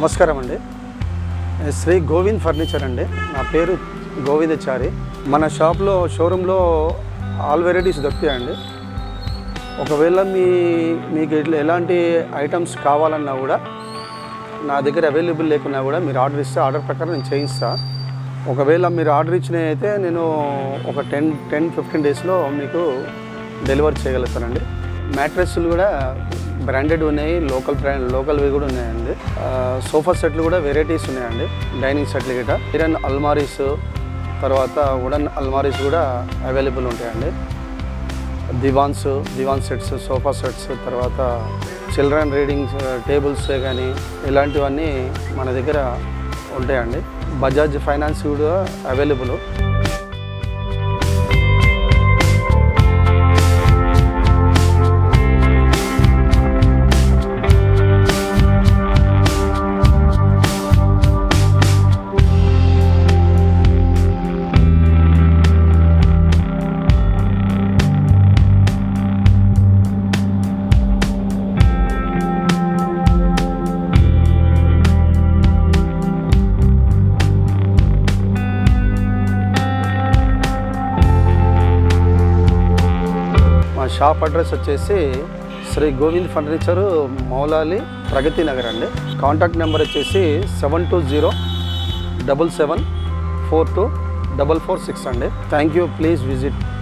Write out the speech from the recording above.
నమస్కారం అండి శ్రీ గోవింద్ ఫర్నిచర్ అండి నా పేరు గోవిందచారి మన షాప్లో షోరూంలో ఆల్ వెరైటీస్ దొరుకుతాయండి ఒకవేళ మీ మీకు ఇట్లా ఎలాంటి ఐటమ్స్ కావాలన్నా కూడా నా దగ్గర అవైలబుల్ లేకున్నా కూడా మీరు ఆర్డర్ ఇస్తే ఆర్డర్ ప్రకారం నేను చేయిస్తా ఒకవేళ మీరు ఆర్డర్ ఇచ్చినవి అయితే నేను ఒక టెన్ టెన్ ఫిఫ్టీన్ డేస్లో మీకు డెలివరీ చేయగలుగుతానండి మ్యాట్రెస్లు కూడా బ్రాండెడ్ ఉన్నాయి లోకల్ బ్రాండ్ లోకల్వి కూడా ఉన్నాయండి ఆ, సోఫా సెట్లు కూడా వెరైటీస్ ఉన్నాయండి డైనింగ్ సెట్లు గిట్ట ఐరన్ అల్మారీస్ తర్వాత వుడన్ అల్మారీస్ కూడా అవైలబుల్ ఉంటాయండి divans divan sets sofa sets తర్వాత చిల్డ్రన్ రీడింగ్ టేబుల్స్ కానీ ఇలాంటివన్నీ మన దగ్గర ఉంటాయండి బజాజ్ ఫైనాన్స్ కూడా అవైలబుల్ మా షాప్ అడ్రస్ వచ్చేసి శ్రీ గోవింద్ ఫర్నిచర్ మౌలాలి ప్రగతి నగర్ అండి కాంటాక్ట్ నెంబర్ వచ్చేసి seven two zero double seven four two double four six అండి థ్యాంక్ యూ ప్లీజ్ విజిట్